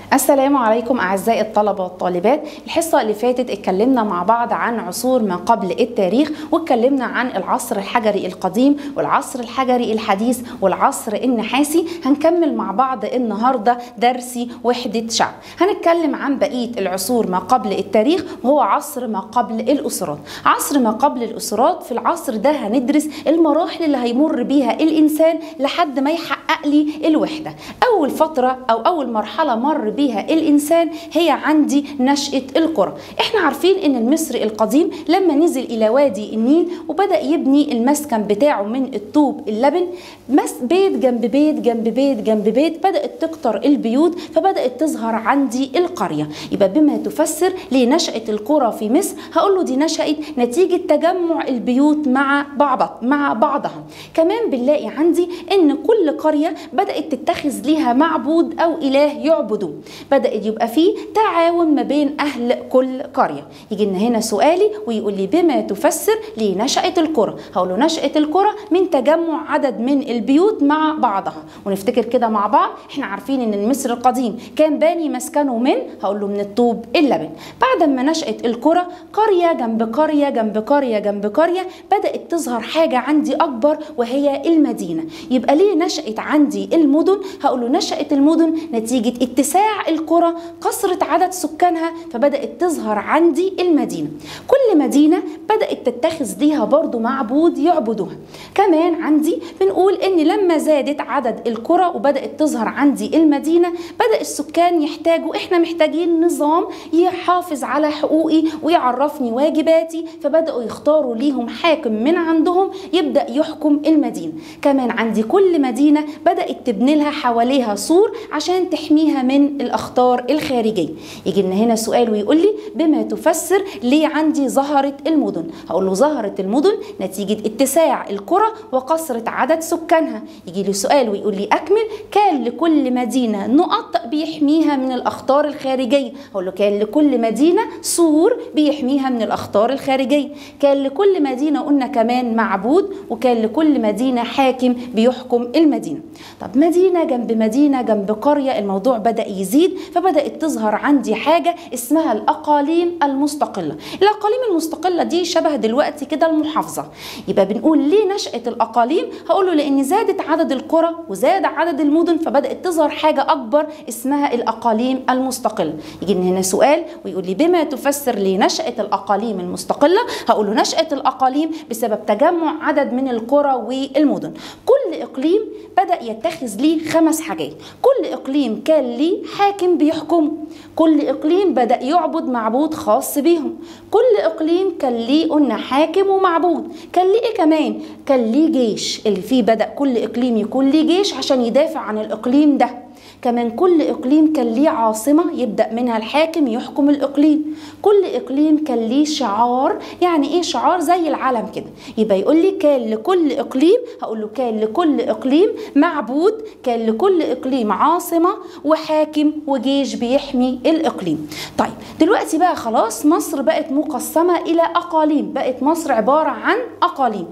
السلام عليكم أعزائي الطلبة والطالبات الحصة اللي فاتت اتكلمنا مع بعض عن عصور ما قبل التاريخ واتكلمنا عن العصر الحجري القديم والعصر الحجري الحديث والعصر النحاسي هنكمل مع بعض النهاردة درسي وحدة شعب هنتكلم عن بقية العصور ما قبل التاريخ وهو عصر ما قبل الأسرات عصر ما قبل الأسرات في العصر ده هندرس المراحل اللي هيمر بيها الإنسان لحد ما يحقق لي الوحدة أول فترة أو أول مرحلة مر بيها الإنسان هي عندي نشأة القرى احنا عارفين ان المصري القديم لما نزل إلى وادي النيل وبدأ يبني المسكن بتاعه من الطوب اللبن مس بيت جنب بيت جنب بيت جنب بيت بدأت تكتر البيوت فبدأت تظهر عندي القرية يبقى بما تفسر لنشأة القرى في مصر هقول له دي نشأت نتيجة تجمع البيوت مع بعض مع بعضها كمان بنلاقي عندي ان كل قرية بدأت تتخذ ليها معبود أو إله يعبدوه بدأت يبقى فيه تعاون ما بين أهل كل قرية يجي لنا هنا سؤالي ويقول لي بما تفسر لنشأة القرى هقول له نشأة القرى من تجمع عدد من البيوت مع بعضها ونفتكر كده مع بعض احنا عارفين ان المصري القديم كان باني مسكنه من هقول له من الطوب اللبن بعد ما نشأت القرى قرية جنب قرية جنب قرية جنب قرية بدأت تظهر حاجة عندي أكبر وهي المدينة يبقى ليه نشأت عندي المدن هقول له نشأت المدن نتيجة اتساع القرى كثرة عدد سكانها فبدأت تظهر عندي المدينة كل مدينة بدأت تتخذ ليها برضو معبود يعبدوها كمان عندي بنقول ان لما زادت عدد القرى وبدأت تظهر عندي المدينة بدأ السكان يحتاجوا احنا محتاجين نظام يحافظ على حقوقي ويعرفني واجباتي فبدأوا يختاروا ليهم حاكم من عندهم يبدأ يحكم المدينة كمان عندي كل مدينة بدأت تبني لها حواليها سور عشان تحميها من الأخطار الخارجية يجي لنا هنا سؤال ويقول لي بما تفسر ليه عندي ظهرت المدن هقول له ظهرت المدن نتيجة اتساع القرى وكثرة عدد سكانها يجي لي سؤال ويقول لي أكمل كان لكل مدينة نقط بيحميها من الأخطار الخارجية هقول له كان لكل مدينة سور بيحميها من الأخطار الخارجية كان لكل مدينة قلنا كمان معبود وكان لكل مدينة حاكم بيحكم المدينة طب مدينة جنب مدينة جنب قرية الموضوع بدأ يزيد فبدأت تظهر عندي حاجة اسمها الأقاليم المستقلة الأقاليم المستقلة دي شبه دلوقتي كده المحافظة يبقى بنقول ليه نشأة الأقاليم هقوله لأن زادت عدد القرى وزاد عدد المدن فبدأت تظهر حاجة أكبر اسمها الأقاليم المستقلة يجي هنا سؤال ويقول لي بما تفسر لنشأة الأقاليم المستقلة هقوله نشأة الأقاليم بسبب تجمع عدد من القرى والمدن كل إقليم بدأ يتخذ ليه خمس حاجات كل إقليم كان ليه حاكم بيحكمه كل إقليم بدأ يعبد معبود خاص بيهم كل إقليم كان ليه قلنا حاكم ومعبود كان ليه إيه كمان كان ليه جيش اللي فيه بدأ كل إقليم يكون ليه جيش عشان يدافع عن الإقليم ده كمان كل إقليم كان ليه عاصمة يبدأ منها الحاكم يحكم الإقليم كل إقليم كان ليه شعار يعني إيه شعار زي العلم كده يبقى يقول لي كان لكل إقليم هقول له كان لكل إقليم معبود كان لكل إقليم عاصمة وحاكم وجيش بيحمي الإقليم طيب دلوقتي بقى خلاص مصر بقت مقسمة إلى أقاليم بقت مصر عبارة عن أقاليم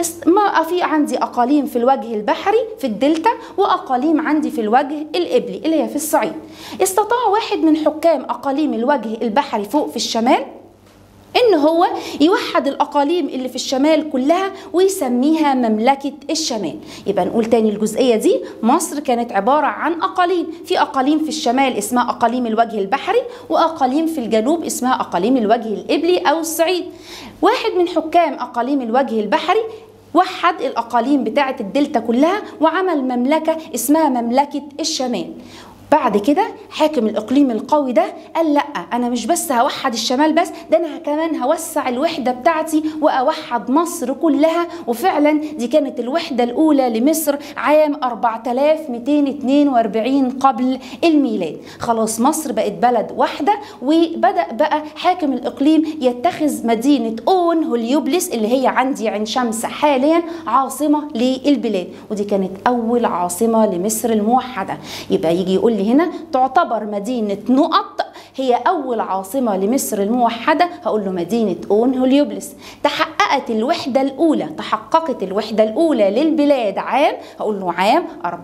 ما في عندي أقاليم في الوجه البحري في الدلتا وأقاليم عندي في الوجه الإبلي اللي هي في الصعيد استطاع واحد من حكام أقاليم الوجه البحري فوق في الشمال ان هو يوحد الاقاليم اللي في الشمال كلها ويسميها مملكه الشمال يبقى نقول تاني الجزئيه دي مصر كانت عباره عن اقاليم في اقاليم في الشمال اسمها اقاليم الوجه البحري واقاليم في الجنوب اسمها اقاليم الوجه الابلي او الصعيد واحد من حكام اقاليم الوجه البحري وحد الأقاليم بتاعة الدلتا كلها وعمل مملكة اسمها مملكة الشمال بعد كده حاكم الاقليم القوي ده قال لا انا مش بس هوحد الشمال بس ده انا كمان هوسع الوحده بتاعتي واوحد مصر كلها وفعلا دي كانت الوحده الاولى لمصر عام 4242 قبل الميلاد خلاص مصر بقت بلد واحده وبدا بقى حاكم الاقليم يتخذ مدينه اون هوليوبلس اللي هي عندي عين شمس حاليا عاصمه للبلاد ودي كانت اول عاصمه لمصر الموحده يبقى يجي يقول لي هنا تعتبر مدينة نقط هي أول عاصمة لمصر الموحدة هقول له مدينة أون هوليوبلس تحقق اتحققت الوحدة الأولى تحققت الوحدة الأولى للبلاد عام هقول له عام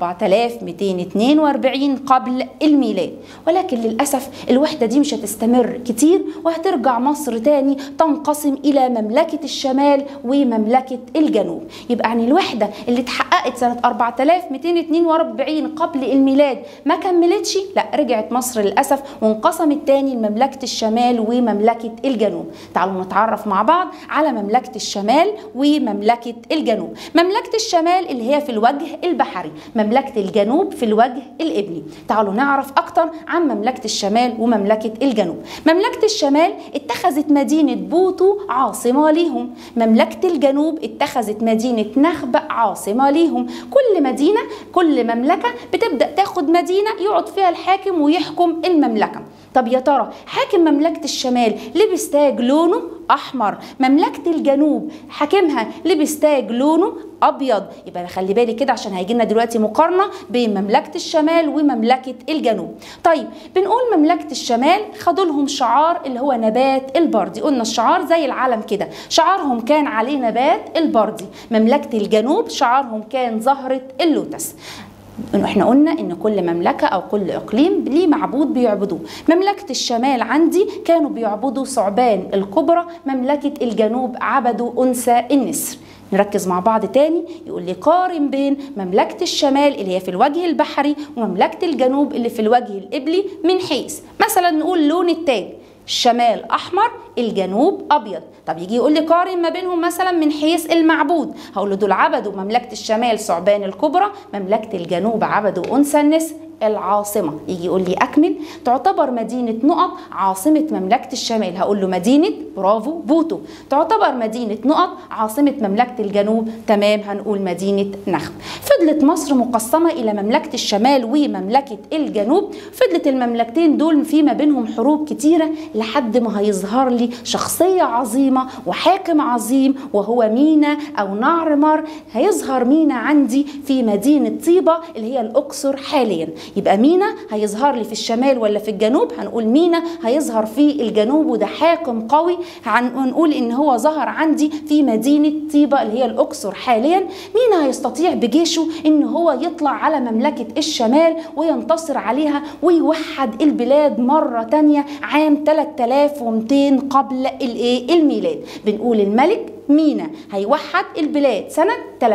4242 قبل الميلاد ولكن للأسف الوحدة دي مش هتستمر كتير وهترجع مصر تاني تنقسم إلى مملكة الشمال ومملكة الجنوب يبقى يعني الوحدة اللي اتحققت سنة 4242 قبل الميلاد ما كملتش لا رجعت مصر للأسف وانقسمت تاني لمملكة الشمال ومملكة الجنوب تعالوا نتعرف مع بعض على مملكة الشمال ومملكة الجنوب مملكة الشمال اللي هي في الوجه البحري مملكة الجنوب في الوجه الإبلي تعالوا نعرف أكتر عن مملكة الشمال ومملكة الجنوب مملكة الشمال اتخذت مدينة بوتو عاصمة ليهم مملكة الجنوب اتخذت مدينة نخبة عاصمة ليهم كل مدينة كل مملكة بتبدأ تاخد مدينة يقعد فيها الحاكم ويحكم المملكة طب يا ترى حاكم مملكة الشمال لبس تاج لونه أحمر مملكة الجنوب حاكمها لبس تاج لونه أبيض يبقى خلي بالي كده عشان هيجي لنا دلوقتي مقارنة بين مملكة الشمال ومملكة الجنوب طيب بنقول مملكة الشمال خدوا لهم شعار اللي هو نبات البردي قلنا الشعار زي العلم كده شعارهم كان عليه نبات البردي مملكة الجنوب شعارهم كان زهرة اللوتس احنا قلنا ان كل مملكه او كل اقليم ليه معبود بيعبدوه مملكه الشمال عندي كانوا بيعبدوا ثعبان الكبرى مملكه الجنوب عبدوا انثى النسر نركز مع بعض تاني يقول لي قارن بين مملكة الشمال اللي هي في الوجه البحري ومملكة الجنوب اللي في الوجه الإبلي من حيث مثلا نقول لون التاج الشمال احمر الجنوب ابيض طب يجي يقول لي قارن ما بينهم مثلا من حيث المعبود هقول له دول عبدوا مملكه الشمال ثعبان الكبرى مملكه الجنوب عبدوا انثى النسر العاصمة يجي يقول لي أكمل تعتبر مدينة نقط عاصمة مملكة الشمال هقول له مدينة برافو بوتو تعتبر مدينة نقط عاصمة مملكة الجنوب تمام هنقول مدينة نخب فضلت مصر مقسمة إلى مملكة الشمال ومملكة الجنوب فضلت المملكتين دول في ما بينهم حروب كتيرة لحد ما هيظهر لي شخصية عظيمة وحاكم عظيم وهو مينا أو نعرمر هيظهر مينا عندي في مدينة طيبة اللي هي الأقصر حاليا يبقى مينا هيظهر لي في الشمال ولا في الجنوب هنقول مينا هيظهر في الجنوب وده حاكم قوي هنقول ان هو ظهر عندي في مدينة طيبة اللي هي الأقصر حاليا مينا هيستطيع بجيشه ان هو يطلع على مملكة الشمال وينتصر عليها ويوحد البلاد مرة تانية عام 3200 قبل الايه الميلاد بنقول الملك مينا هيوحد البلاد سنة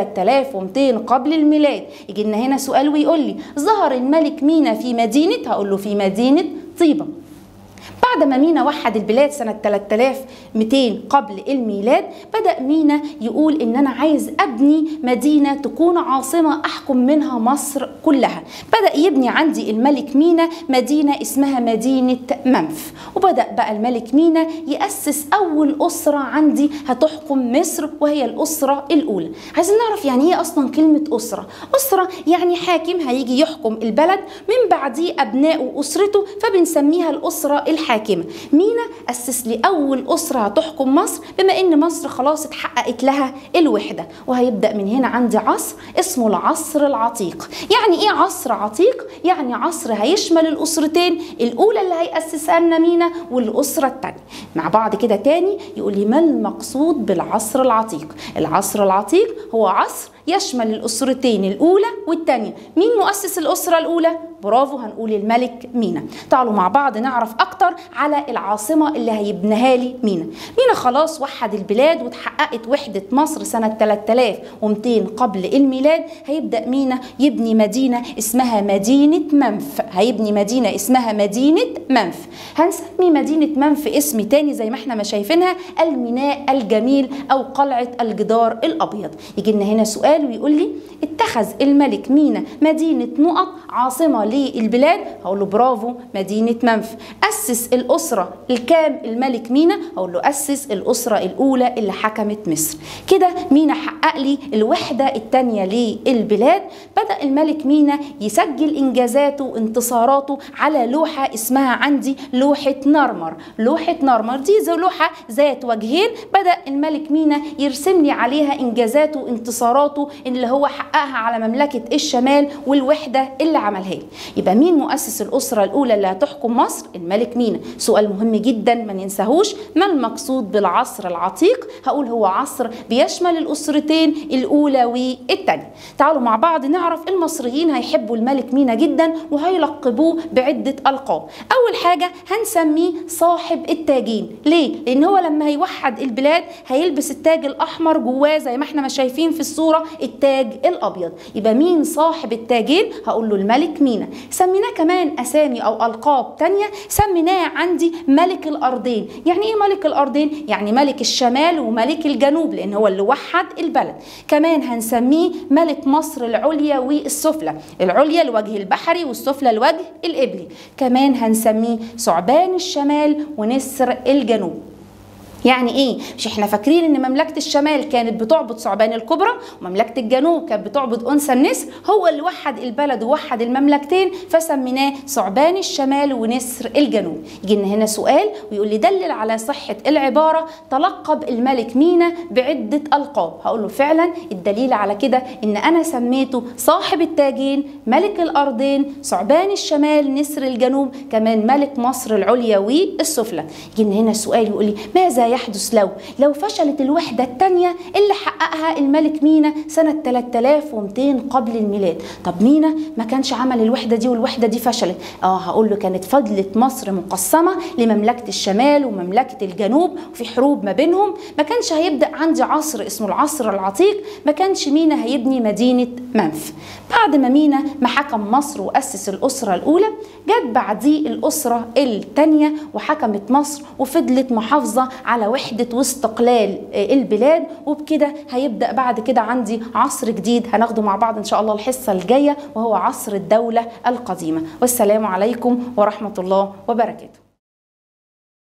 3200 قبل الميلاد يجي لنا هنا سؤال ويقول لي ظهر الملك مينا في مدينة هقول له في مدينة طيبة بعد ما مينا وحد البلاد سنة 3200 قبل الميلاد بدأ مينا يقول إن أنا عايز أبني مدينة تكون عاصمة أحكم منها مصر كلها بدأ يبني عندي الملك مينا مدينة اسمها مدينة منف وبدأ بقى الملك مينا يأسس أول أسرة عندي هتحكم مصر وهي الأسرة الأولى عايزين نعرف يعني إيه أصلا كلمة أسرة أسرة يعني حاكم هيجي يحكم البلد من بعديه أبنائه وأسرته فبنسميها الأسرة الحاكمة مينا أسس لي أول أسرة هتحكم مصر بما إن مصر خلاص اتحققت لها الوحدة وهيبدأ من هنا عندي عصر اسمه العصر العتيق يعني إيه عصر عتيق؟ يعني عصر هيشمل الأسرتين الأولى اللي هيأسسها لنا مينا والأسرة الثانية مع بعض كده تاني يقول لي ما المقصود بالعصر العتيق العصر العتيق هو عصر يشمل الأسرتين الأولى والثانية مين مؤسس الأسرة الأولى؟ برافو هنقول الملك مينا تعالوا مع بعض نعرف أكتر على العاصمة اللي هيبنيها لي مينا مينا خلاص وحد البلاد وتحققت وحدة مصر سنة 3200 قبل الميلاد هيبدأ مينا يبني مدينة اسمها مدينة منف هيبني مدينة اسمها مدينة منف هنسمي مدينة منف اسم تاني زي ما احنا ما شايفينها الميناء الجميل أو قلعة الجدار الأبيض يجي لنا هنا سؤال ويقول لي اتخذ الملك مينا مدينة نقط عاصمة للبلاد هقول له برافو مدينة منف أسس الأسرة الكام الملك مينا هقول له أسس الأسرة الأولى اللي حكمت مصر كده مينا حقق لي الوحدة الثانية للبلاد بدأ الملك مينا يسجل إنجازاته وانتصاراته على لوحة اسمها عندي لوحة نرمر لوحة نرمر دي زي لوحة ذات وجهين بدأ الملك مينا يرسم لي عليها إنجازاته وانتصاراته اللي هو حققها على مملكة الشمال والوحدة اللي عملها لي يبقى مين مؤسس الاسره الاولى اللي هتحكم مصر الملك مينا سؤال مهم جدا ما ننساهوش ما المقصود بالعصر العتيق هقول هو عصر بيشمل الاسرتين الاولى والثانيه تعالوا مع بعض نعرف المصريين هيحبوا الملك مينا جدا وهيلقبوه بعده القاب اول حاجه هنسميه صاحب التاجين ليه لان هو لما هيوحد البلاد هيلبس التاج الاحمر جواه زي ما احنا ما شايفين في الصوره التاج الابيض يبقى مين صاحب التاجين هقول له الملك مينا سميناه كمان اسامي او القاب تانية سميناه عندي ملك الارضين يعني ايه ملك الارضين يعني ملك الشمال وملك الجنوب لان هو اللي وحد البلد كمان هنسميه ملك مصر العليا والسفلى العليا الوجه البحري والسفلى الوجه القبلي كمان هنسميه ثعبان الشمال ونسر الجنوب يعني ايه مش احنا فاكرين ان مملكه الشمال كانت بتعبد ثعبان الكبرى ومملكه الجنوب كانت بتعبد انثى النسر هو اللي وحد البلد ووحد المملكتين فسميناه ثعبان الشمال ونسر الجنوب يجي لنا هنا سؤال ويقول لي دلل على صحه العباره تلقب الملك مينا بعده القاب هقول له فعلا الدليل على كده ان انا سميته صاحب التاجين ملك الارضين ثعبان الشمال نسر الجنوب كمان ملك مصر العليا والسفلى يجي لنا هنا سؤال يقول لي ماذا يحدث لو لو فشلت الوحدة الثانية اللي حققها الملك مينا سنة 3200 قبل الميلاد طب مينا ما كانش عمل الوحدة دي والوحدة دي فشلت اه هقول له كانت فضلت مصر مقسمة لمملكة الشمال ومملكة الجنوب وفي حروب ما بينهم ما كانش هيبدأ عندي عصر اسمه العصر العتيق ما كانش مينا هيبني مدينة منف بعد ما مينا ما حكم مصر وأسس الأسرة الأولى جت بعديه الأسرة الثانية وحكمت مصر وفضلت محافظة على وحدة واستقلال البلاد وبكده هيبدأ بعد كده عندي عصر جديد هناخده مع بعض إن شاء الله الحصة الجاية وهو عصر الدولة القديمة والسلام عليكم ورحمة الله وبركاته